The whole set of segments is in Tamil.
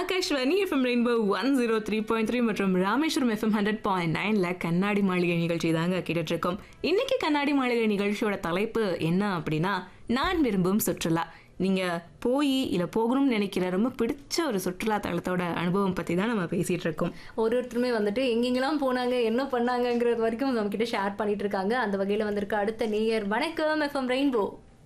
Akashvani FM rainbow one zero three point three மற்றும் ராமேஸ்வரம் எஃப்எம் ஹண்ட்ரட் பாயிண்ட் நைன்ல கண்ணாடி மாளிகை நிகழ்ச்சி தாங்க கேட்டுட்டு இருக்கோம் இன்னைக்கு கண்ணாடி மாளிகை நிகழ்ச்சியோட தலைப்பு என்ன அப்படின்னா நான் விரும்பும் சுற்றுலா நீங்க போய் இல்ல போகணும்னு நினைக்கிற ரொம்ப பிடிச்ச ஒரு சுற்றுலா தலத்தோட அனுபவம் பத்தி தான் நம்ம பேசிட்டு இருக்கோம் ஒரு ஒருத்தருமே வந்துட்டு எங்கெங்கெல்லாம் போனாங்க என்ன பண்ணாங்கங்கிறது வரைக்கும் நம்ம கிட்ட ஷேர் பண்ணிட்டு இருக்காங்க அந்த வகையில வந்திருக்க அடுத்த நேயர் வணக்கம் எஃப்எம் ரெயின்போ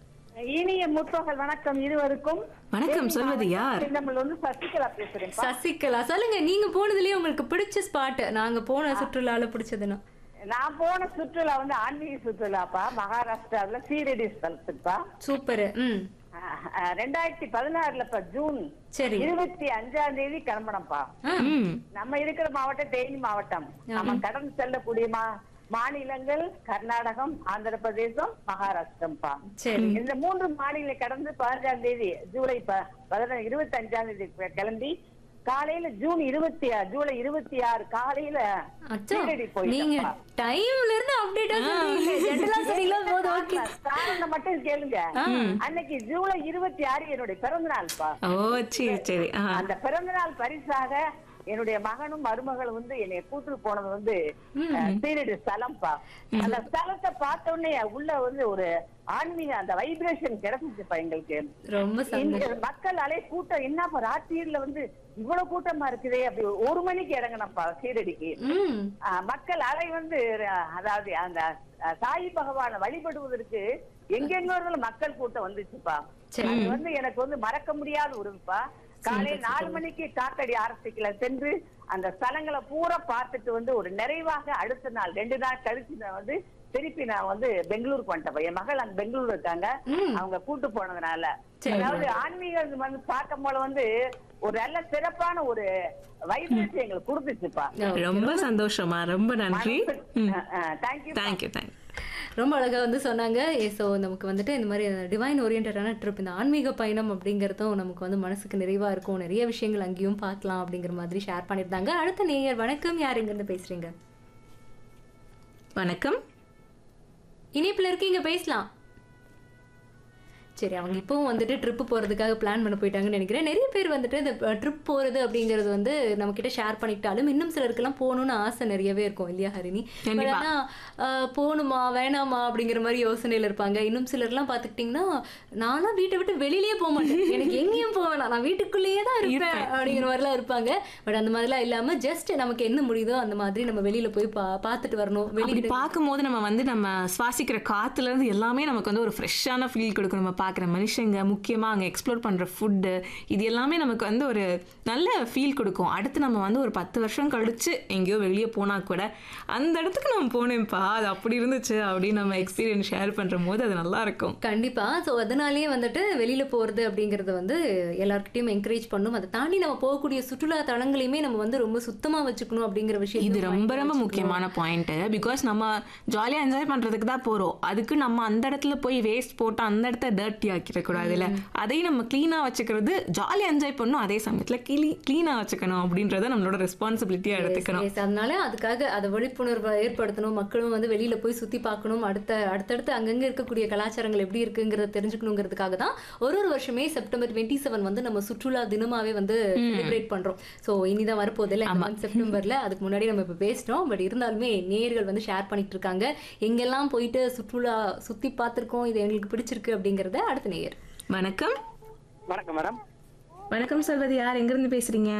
இனிய முற்பகல் வணக்கம் இருவருக்கும் வணக்கம் சொல்வது யார் நம்மள வந்து சசிகலா பேசுறேன் சசிகலா சொல்லுங்க நீங்க போனதுலயே உங்களுக்கு பிடிச்ச ஸ்பாட் நாங்க போன சுற்றுலால பிடிச்சதுன்னா நான் போன சுற்றுலா வந்து ஆன்மீக சுற்றுலாப்பா மகாராஷ்டிராவுல சீரடி ஸ்தலத்துப்பா சூப்பர் ம் அஹ், அஹ், ரெண்டாயிரத்தி பதினாறுலப்பா ஜூன் சரி இருபத்தி அஞ்சாம் தேதி கிளம்பணும்ப்பா ம் நம்ம இருக்கிற மாவட்டம் தேனி மாவட்டம் நம்ம கடந்து செல்லக்கூடிய மா மாநிலங்கள் கர்நாடகம் ஆந்திர பிரதேசம் மகாராஷ்டிரம்ப்பா சரி இந்த மூன்று மாநிலங்களை கடந்து பதினஞ்சாம் தேதி ஜூலை ப- பதின இருபத்தி அஞ்சாம் தேதி கிளம்பி காலையில ஜூன் இருபத்தி ஆறு ஜூலை இருபத்தி ஆறு காலையில அச்சோ சீரடி நீங்க போயிட்டோம்ப்பா. டைம்ல இருந்து அப்டேட்டா சொல்றீங்க ஜென்ரலா சொன்னீங்களா போதும் ஓகே காரணம் மட்டும் கேளுங்க அன்னைக்கு ஜூலை இருபத்தி ஆறு என்னுடைய பிறந்த நாள்ப்பா ஓ சரி சரி ஆ அந்த பிறந்த நாள் பரிசாக என்னுடைய மகனும் மருமகளும் வந்து என்னைய கூட்டு போனது வந்து அஹ், சீரடி ஸ்தலம்ப்பா அந்த ஸ்தலத்தை பார்த்த உடனே உள்ள வந்து ஒரு ஆன்மீக அந்த வைப்ரேஷன் கிடைச்சிச்சுப்பா எங்களுக்கு ரொம்ப சந்தோஷம் இங்க மக்கள் அலை கூட்டம் என்னப்பா ராத்திரியில வந்து இவ்வளவு கூட்டமா இருக்குதே அப்படி ஒரு மணிக்கு இறங்கினப்பா சீரடிக்கு ம் ஆஹ் மக்கள் அலை வந்து அஹ், அதாவது அந்த அஹ், சாய் பகவானை வழிபடுவதற்கு எங்கெங்க மக்கள் கூட்டம் வந்துச்சுப்பா சரி. அது வந்து எனக்கு வந்து மறக்க முடியாத ஒருப்பா காலையில நாலு மணிக்கு காக்கடி ஆரம்பிக்கல சென்று அந்த ஸ்தலங்களை பூரா பார்த்துட்டு வந்து ஒரு நிறைவாக அடுத்த நாள் ரெண்டு நாள் கழிச்சு நான் வந்து திருப்பி நான் வந்து பெங்களூருக்கு வந்துட்டேன் என் மகள் அங்க பெங்களூர் இருக்காங்க ம். அவங்க கூட்டு போனதுனால சரி. அதாவது ஆன்மீகம் வந்து பார்க்கும் போல வந்து ஒரு நல்ல சிறப்பான ஒரு வைப்ரேஷன் எங்களுக்கு கொடுத்துச்சுப்பா ரொம்ப சந்தோஷமா ரொம்ப நன்றி தேங்க்யூ தேங்க்யூ தேங்க்யூ ரொம்ப அழகா வந்து சொன்னாங்க ஸோ நமக்கு வந்துட்டு இந்த மாதிரி டிவைன் ஓரியன்டான ட்ரிப் இந்த ஆன்மீக பயணம் அப்படிங்கிறதும் நமக்கு வந்து மனசுக்கு நிறைவா இருக்கும் நிறைய விஷயங்கள் அங்கேயும் பார்க்கலாம் அப்படிங்கிற மாதிரி ஷேர் பண்ணியிருந்தாங்க அடுத்த நேயர் வணக்கம் யார் எங்கேருந்து பேசுறீங்க வணக்கம் இனிப்புல இருக்கீங்க பேசலாம் சரி அவங்க இப்பவும் வந்துட்டு ட்ரிப் போறதுக்காக பிளான் பண்ண போயிட்டாங்கன்னு நினைக்கிறேன் நிறைய பேர் வந்துட்டு இந்த ட்ரிப் போறது அப்படிங்கிறது வந்து நம்ம கிட்ட ஷேர் பண்ணிக்கிட்டாலும் இன்னும் சிலருக்கெல்லாம் போகணும்னு ஆசை நிறையவே இருக்கும் இல்லையா ஹரிணி But கண்டிப்பா. ஆனா ஆஹ், போகணுமா வேணாமா அப்படிங்கிற மாதிரி யோசனையில இருப்பாங்க இன்னும் சிலர்லாம் பார்த்துக்கிட்டிங்கன்னா நான்லாம் வீட்டை விட்டு வெளியிலேயே போக மாட்டேன் எனக்கு எங்கேயும் போக வேணாம் நான் வீட்டுக்குள்ளேயே தான் இருப்பேன் அப்படிங்கிற மாதிரிலாம் இருப்பாங்க பட் அந்த மாதிரிலாம் இல்லாம ஜஸ்ட் நமக்கு என்ன முடியுதோ அந்த மாதிரி நம்ம வெளியில போய் பா பார்த்துட்டு வரணும் அப்படி வெளியிட்டு பார்க்கும்போது நம்ம வந்து நம்ம சுவாசிக்கிற காத்துல இருந்து எல்லாமே நமக்கு வந்து ஒரு ஃப்ரெஷ்ஷான ஃபீல் கொடுக்கும் நம்ம பார்க்குற மனுஷங்க முக்கியமா அங்க எக்ஸ்ப்ளோர் பண்ற ஃபுட்டு இது எல்லாமே நமக்கு வந்து ஒரு நல்ல ஃபீல் கொடுக்கும் அடுத்து நம்ம வந்து ஒரு பத்து வருஷம் கழிச்சு எங்கேயோ வெளியே போனா கூட அந்த இடத்துக்கு நம்ம போனேன்ப்பா அது அப்படி இருந்துச்சு அப்படின்னு நம்ம எக்ஸ்பீரியன்ஸ் ஷேர் பண்ற போது அது நல்லா இருக்கும் கண்டிப்பா ஸோ அதனாலேயே வந்துட்டு வெளியில போறது அப்படிங்கறது வந்து எல்லார்கிட்டயும் என்கரேஜ் பண்ணும் அதை தாண்டி நம்ம போகக்கூடிய சுற்றுலா தலங்களையுமே நம்ம வந்து ரொம்ப சுத்தமா வச்சுக்கணும் அப்படிங்கிற விஷயம் இது ரொம்ப ரொம்ப முக்கியமான பாயிண்ட் பிகாஸ் நம்ம ஜாலியாக என்ஜாய் பண்றதுக்கு தான் போறோம் அதுக்கு நம்ம அந்த இடத்துல போய் வேஸ்ட் போட்டு அந்த இடத்த டர்ட்டி ஆக்கிடக்கூடாது இல்ல அதையும் நம்ம க்ளீனா வச்சுக்கிறது ஜாலியாக என்ஜாய் பண்ணணும் அதே சமயத்துல கிளீ க்ளீனா வச்சுக்கணும் அப்படின்றத நம்மளோட ரெஸ்பான்சிபிலிட்டியா எடுத்துக்கணும் Yes, அதனால அதுக்காக அதை விழிப்புணர்வை ஏற்படுத்தணும் மக்களும் வந்து வெளியில போய் சுத்தி பார்க்கணும் அடுத்த அடுத்தடுத்து அங்கங்க இருக்கக்கூடிய கலாச்சாரங்கள் எப்படி இருக்குங்கிறத தெரிஞ்சுக்கணுங்கிறதுக்காக தான் ஒரு ஒரு வருஷமே செப்டம்பர் டுவெண்ட்டி செவன் வந்து நம்ம சுற்றுலா தினமாவே வந்து செலிப்ரேட் பண்றோம் ஸோ இனிதான் வரப்போகுது இல்லை இந்த month செப்டம்பர்ல அதுக்கு முன்னாடி நம்ம இப்போ பேசிட்டோம் பட் இருந்தாலுமே நேயர்கள் வந்து ஷேர் பண்ணிட்டு இருக்காங்க எங்கெல்லாம் போயிட்டு சுற்றுலா சுத்தி பார்த்திருக்கோம் இது எங்களுக்கு பிடிச்சிருக்கு அப்படிங்கறத அடுத்த நேயர் வணக்கம் வணக்கம் மேடம் வணக்கம் சொல்வது யார் எங்கிருந்து பேசுறீங்க